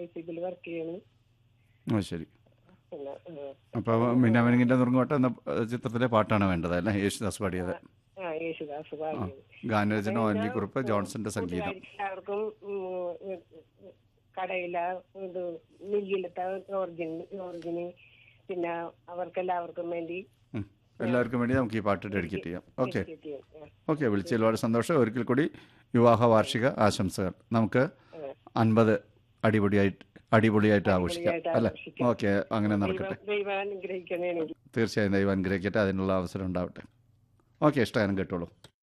മ്യൂസിക്കിൽ work ചെയ്യണം ആ ശരി പിന്നെ ആ, അപ്പോൾ മിന്നാമിനിങ്ങിൻ്റെ നുറുങ്ങുവട്ടം എന്ന ചിത്രത്തിലെ പാട്ടാണ് വേണ്ടത് അല്ലേ യേശുദാസ് പാടിയത് ആ യേശുദാസ് പാടിയത് ഗാനരചന ഒ എൻ വി കുറുപ്പ് ജോൺസന്റെ സംഗീതം കൂട്ടുകാർക്ക് എല്ലാവർക്കും ഉം, കടയില ഇത് മില്ലിലത്തെ ഓർജിൻ ഓർജിന് പിന്നെ അവർക്കെല്ലാവർക്കും വേണ്ടി ഉം. എല്ലാവർക്കും വേണ്ടി നമുക്ക് ഈ പാട്ട് ഡെഡിക്കേറ്റ് ചെയ്യാം ഓക്കെ dedicate ചെയ്യും. ആ, ഓക്കെ വിളിച്ചതിൽ വളരെ സന്തോഷം ഒരിക്കൽ കൂടി വിവാഹ വാർഷിക ആശംസകൾ നമുക്ക് അതെ. അൻപത് അടിപൊളിയായിട്ട് അടിപൊളിയായിട്ട് ആഘോഷിക്കാം അടിപൊളിയായിട്ട് അല്ലേ ആഘോഷിക്കാം. ഓക്കെ അങ്ങനെ നടക്കട്ടെ ദൈവം ദൈവം അനുഗ്രഹിക്കണേ തീർച്ചയായും ദൈവം അനുഗ്രഹിക്കട്ടെ അതിനുള്ള അവസരം ഉണ്ടാവട്ടെ ഓക്കെ ഇഷ്ടഗാനം കേട്ടോളൂ